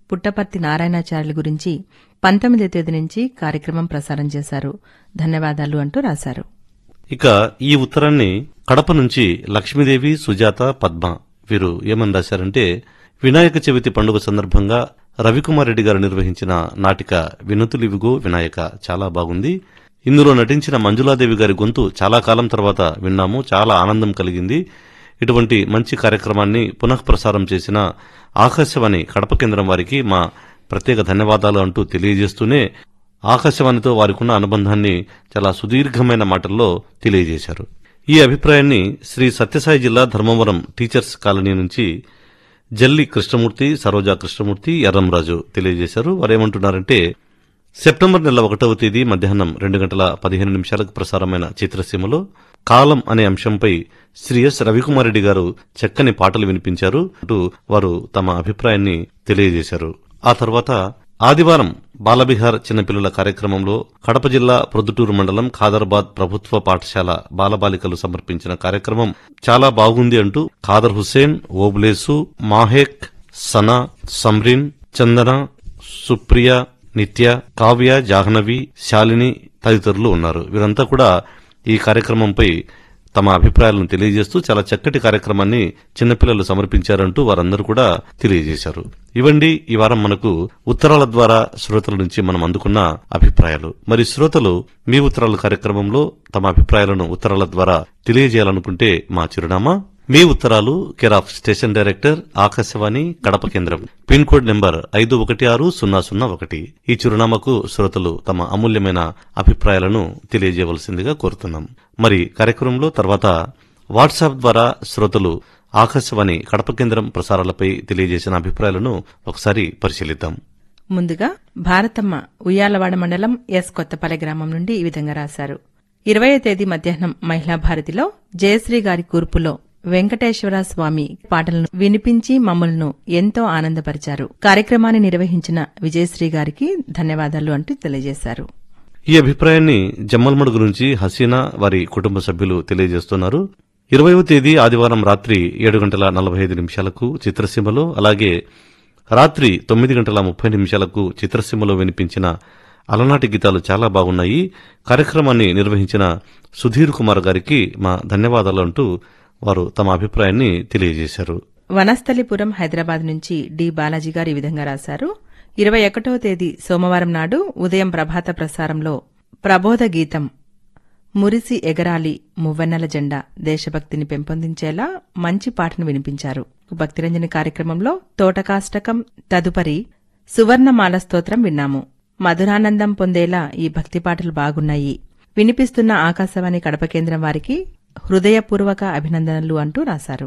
పుట్టపర్తి నారాయణాచార్యుల గురించి పంతొమ్మిదో తేదీ నుంచి కార్యక్రమం ప్రసారం చేశారు ధన్యవాదాలు అంటూ రాశారు ఇక ఈ ఉత్తరాన్ని కడప నుంచి లక్ష్మీదేవి సుజాత పద్మ వీరు ఏమని రాశారంటే వినాయక చవితి పండుగ సందర్భంగా రవికుమార్ రెడ్డి గారు నిర్వహించిన నాటిక వినుతులివిగో వినాయక చాలా బాగుంది ఇందులో నటించిన మంజులాదేవి గారి గొంతు చాలా కాలం తర్వాత విన్నాము చాలా ఆనందం కలిగింది ఇటువంటి మంచి కార్యక్రమాన్ని పునఃప్రసారం చేసిన ఆకాశవాణి కడప కేంద్రం వారికి మా ప్రత్యేక ధన్యవాదాలు అంటూ తెలియజేస్తూనే ఆకాశవాణితో వారికున్న అనుబంధాన్ని చాలా సుదీర్ఘమైన మాటల్లో తెలియజేశారు ఈ అభిప్రాయాన్ని శ్రీ సత్యసాయి జిల్లా ధర్మవరం టీచర్స్ కాలనీ నుంచి జల్లి కృష్ణమూర్తి సరోజా కృష్ణమూర్తి ఎర్రంరాజు తెలియజేశారు వారేమంటున్నారంటే సెప్టెంబర్ నెల ఒకటవ తేదీ మధ్యాహ్నం రెండు గంటల పదిహేను నిమిషాలకు ప్రసారమైన చిత్రసీమలో కాలం అనే అంశంపై శ్రీ ఎస్ రవికుమారెడ్డి గారు చక్కని పాటలు వినిపించారు అంటూ వారు తమ అభిప్రాయాన్ని తెలియజేశారు ఆ తర్వాత ఆదివారం బాలబిహార్ చిన్నపిల్లల కార్యక్రమంలో కడప జిల్లా ప్రొద్దుటూరు మండలం ఖాదర్బాద్ ప్రభుత్వ పాఠశాల బాలబాలికలు సమర్పించిన కార్యక్రమం చాలా బాగుంది అంటూ ఖాదర్ హుస్సేన్ ఓబ్లేసు మాహేక్ సనా సమ్రిన్ చందన సుప్రియ నిత్య కావ్య జాహ్నవి శాలిని తదితరులు ఉన్నారు వీరంతా కూడా ఈ కార్యక్రమంపై తమ అభిప్రాయాలను తెలియజేస్తూ చాలా చక్కటి కార్యక్రమాన్ని చిన్నపిల్లలు సమర్పించారంటూ వారందరూ కూడా తెలియజేశారు ఇవండి ఈ వారం మనకు ఉత్తరాల ద్వారా శ్రోతల నుంచి మనం అందుకున్న అభిప్రాయాలు మరి శ్రోతలు మీ ఉత్తరాల కార్యక్రమంలో తమ అభిప్రాయాలను ఉత్తరాల ద్వారా తెలియజేయాలనుకుంటే మా చిరునామా మీ ఉత్తరాలు care of station director Akashvani Kadapa కేంద్రం పిన్ కోడ్ నెంబర్ ఐదు ఒకటి ఆరు సున్నా సున్నా ఒకటి ఈ చిరునామాకు శ్రోతలు తమ అమూల్యమైన అభిప్రాయాలను తెలియజేయవలసిందిగా కోరుతున్నాం మరి కార్యక్రమంలో తర్వాత వాట్సాప్ ద్వారా శ్రోతలు ఆకాశవాణి కడప కేంద్రం ప్రసారాలపై తెలియజేసిన అభిప్రాయాలను ఒకసారి పరిశీలిద్దాం ముందుగా భారతమ్మ ఉయ్యాలవాడ మండలం ఎస్ కొత్తపల్లి గ్రామం నుండి ఈ విధంగా రాశారు ఇరవయో తేదీ మధ్యాహ్నం మహిళా భారతిలో జయశ్రీ గారి కూర్పులో వెంకటేశ్వర స్వామి పాటలను వినిపించి మమ్మల్ని ఎంతో ఆనందపరిచారు కార్యక్రమాన్ని నిర్వహించిన విజయశ్రీ గారికి ధన్యవాదాలు అంటూ తెలియజేశారు ఈ అభిప్రాయాన్ని జమ్మల్మడుగు నుంచి హసీనా వారి కుటుంబ సభ్యులు తెలియజేస్తున్నారు ఇరవయవ తేదీ ఆదివారం రాత్రి ఏడు గంటల నలభై ఐదు నిమిషాలకు చిత్రసీమలో అలాగే రాత్రి తొమ్మిది గంటల ముప్పై నిమిషాలకు చిత్రసీమలో వినిపించిన అలనాటి గీతాలు చాలా బాగున్నాయి కార్యక్రమాన్ని నిర్వహించిన సుధీర్ కుమార్ గారికి మా ధన్యవాదాలు అంటూ వారు తమ అభిప్రాయాన్ని తెలియజేశారు వనస్థలిపురం హైదరాబాద్ నుంచి డి బాలాజీ గారు ఈ విధంగా రాశారు ఇరవై ఒకటవ తేదీ సోమవారం నాడు ఉదయం ప్రభాత ప్రసారంలో ప్రబోధ గీతం మురిసి ఎగరాలి మువ్వెన్నెల జెండా దేశభక్తిని పెంపొందించేలా మంచి పాటను వినిపించారు భక్తిరంజని కార్యక్రమంలో తోటకాష్టకం తదుపరి సువర్ణమాల స్తోత్రం విన్నాము మధురానందం పొందేలా ఈ భక్తి పాటలు బాగున్నాయి వినిపిస్తున్న ఆకాశవాణి కడప కేంద్రం వారికి హృదయపూర్వక అభినందనలు అంటూ రాశారు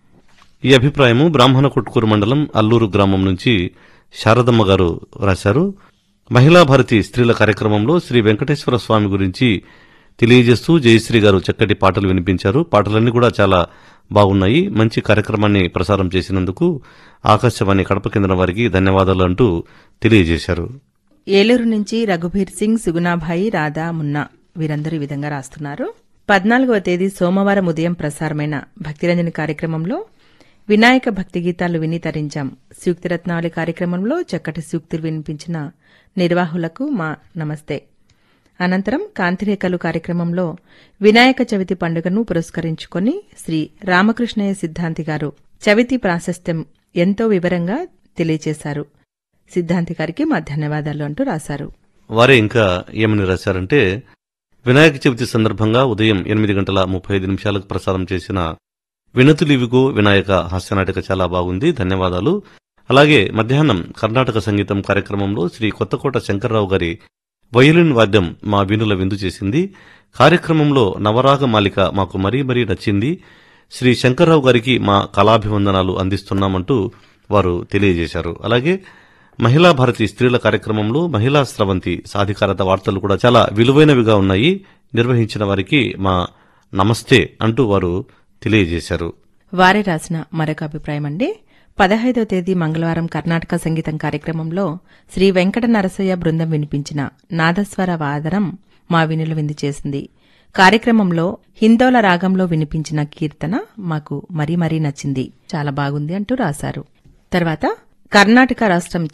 ఈ అభిప్రాయము బ్రాహ్మణ కొట్కూరు మండలం అల్లూరు గ్రామం నుంచి శారదమ్మ గారు రాశారు మహిళా భారతి స్త్రీల కార్యక్రమంలో శ్రీ వెంకటేశ్వర స్వామి గురించి తెలియజేస్తూ జయశ్రీ గారు చక్కటి పాటలు వినిపించారు పాటలన్నీ కూడా చాలా బాగున్నాయి మంచి కార్యక్రమాన్ని ప్రసారం చేసినందుకు ఆకాశవాణి కడప కేంద్రం వారికి ధన్యవాదాలు అంటూ తెలియజేశారు ఏలూరు నుంచి రఘుబీర్ సింగ్ సుగుణాభాయి రాధా మున్నా వీరందరూ ఈ విధంగా రాస్తున్నారు పద్నాలుగవ తేదీ సోమవారం ఉదయం ప్రసారమైన భక్తిరంజని కార్యక్రమంలో వినాయక భక్తి గీతాలు విని తరించాం సూక్తిరత్నావళి కార్యక్రమంలో చక్కటి సూక్తులు వినిపించిన నిర్వాహులకు మా నమస్తే అనంతరం కాంతిరేఖలు కార్యక్రమంలో వినాయక చవితి పండుగను పురస్కరించుకొని శ్రీ రామకృష్ణయ్య సిద్ధాంతి గారు చవితి ప్రాశస్త్యం ఎంతో వివరంగా తెలియచేశారు సిద్ధాంతి గారికి మా ధన్యవాదాలు అంటూ రాశారు వారే ఇంకా ఏమని రాశారంటే వినాయక చవితి సందర్భంగా ఉదయం ఎనిమిది గంటల ముప్పై ఐదు నిమిషాలకు ప్రసారం చేసిన వినతులివిగో వినాయక హాస్యనాటిక చాలా బాగుంది ధన్యవాదాలు అలాగే మధ్యాహ్నం కర్ణాటక సంగీతం కార్యక్రమంలో శ్రీ కొత్తకోట శంకర్రావు గారి వయలిన్ వాద్యం మా వీణుల విందు చేసింది కార్యక్రమంలో నవరాగ మాలిక మాకు మరీ మరీ నచ్చింది శ్రీ శంకర్రావు గారికి మా కళాభివందనాలు అందిస్తున్నామంటూ వారు తెలియజేశారు అలాగే మహిళా భారతి స్త్రీల కార్యక్రమంలో మహిళా స్రవంతి సాధికారత వార్తలు కూడా చాలా విలువైనవిగా ఉన్నాయి నిర్వహించిన వారికి మా నమస్తే అంటూ వారు తెలియజేశారు వారే రాసిన మరొక అభిప్రాయం అండి పదహైదో తేదీ మంగళవారం కర్ణాటక సంగీతం కార్యక్రమంలో శ్రీ వెంకట నరసయ్య బృందం వినిపించిన నాదస్వర వాదనం మా వినుల విందు చేసింది కార్యక్రమంలో హిందోల రాగంలో వినిపించిన కీర్తన మాకు మరీ మరీ నచ్చింది చాలా బాగుంది అంటూ రాశారు తర్వాత కర్ణాటక రాష్ట్రం